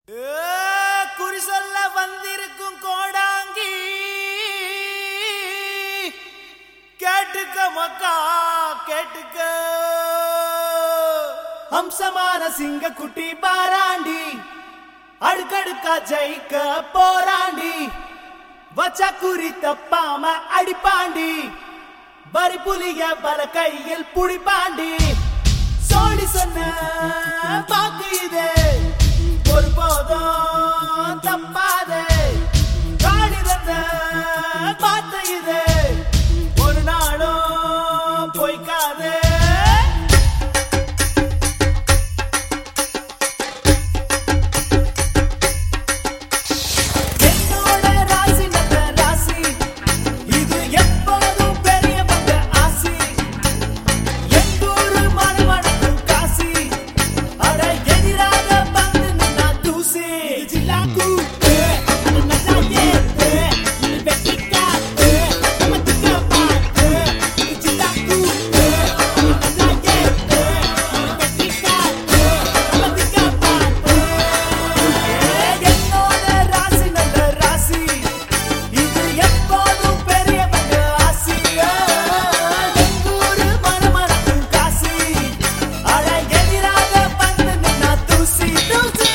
குறி சொல்ல வந்திருக்கும் கோடாங்கி கேட்டுக்க மக்கா கேட்டுக்க அம்சமான சிங்க குட்டி பாராண்டி அடுக்கடுக்கா ஜெயிக்க போராண்டி வச்சா குறி தப்பாம அடிப்பாண்டி வரி புலிய பல கையில் புடிப்பாண்டி சோடி சொன்ன பாக்கு இது ஒரு போதும் தப்பாதே காடி தந்த பார்த்த இது ஒரு நாளும் பொய்க்காதே என்னோட ராசி நல்ல ராசி இது எப்போதும் பெரியவங்க ஆசி எங்கூரு மனமணக்கும் காசி அட எதிராக வந்து நின்னா தூசி ஜில்லா கூத்து அது நல்லா ஏத்து இது வெட்டி காத்து நம்ம திக்க பார்த்து இது ஜில்லா கூத்து அது நல்லா ஏத்து இது வெட்டி காத்து நம்ம திக்க பார்த்து என்னோட ராசி நல்ல ராசி இது எப்போதும் பெரியவங்க ஆசி எங்கூரு மனமணக்கும் காசி அட எதிராக வந்து நின்னா தூசி தூசி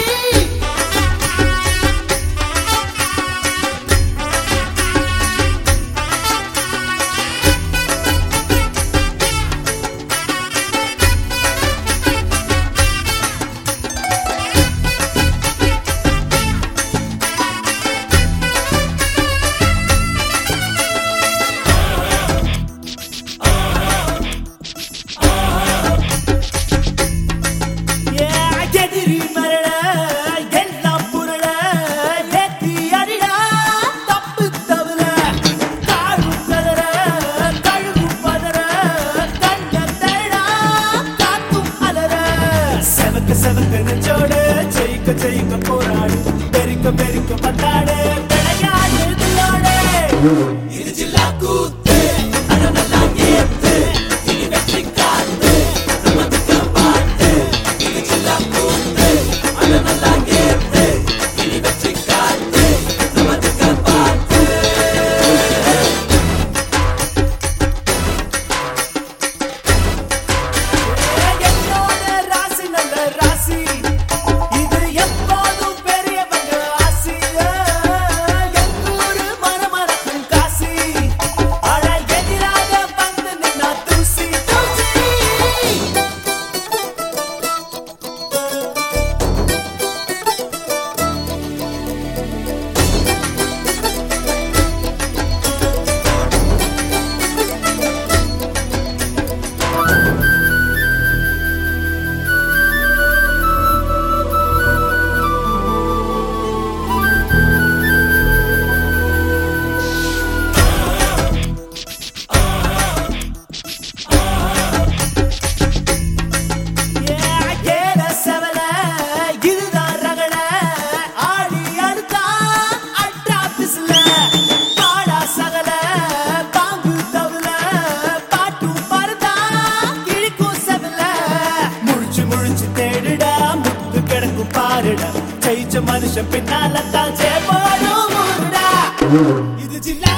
எதிரி மரட எல்லாம் புரள ஏத்தி அடிடா தப்பு தவிர காடும் கதற கழுவும் பதற கண்ட தழா காத்தும் அலற செவக்க செவக்க நெஞ்சோடு ஜெயிக்க ஜெயிக்க போராடு பெருக்க பெருக்க பத்தாடு விளையாடு தில்லாடு இது ஜில்லா கூத்து அட நல்லா ஏத்து இனி வெற்றி காத்து நம்ம திக்க பார்த்து இது ஜில்லா கூத்து அட நல்லா ஏத்து இனி வெற்றி காத்து நம்ம திக்க பார்த்து என்னோட ராசி நல்ல ராசி இது எப்போதும் பெரியவங்க ஆசி எங்கூரு மனமறக்கும் காசி அட எதிராக வந்து நின்னா தூசி தூசி ஏல செவல இதுதான் ரகள ஆடி அடுத்தா அட்டா பிசுல பாடா சகல பாம்பு தவுல பாட்டும் பருதா கிழிக்கும் செவல முழிச்சு முழிச்சு தேடுடா முத்து கிடக்கும் பாருடா ஜெயிச்ச மனுஷன் பின்னால தான் ஜெயப்பாடும் ஊருடா இது ஜில்லா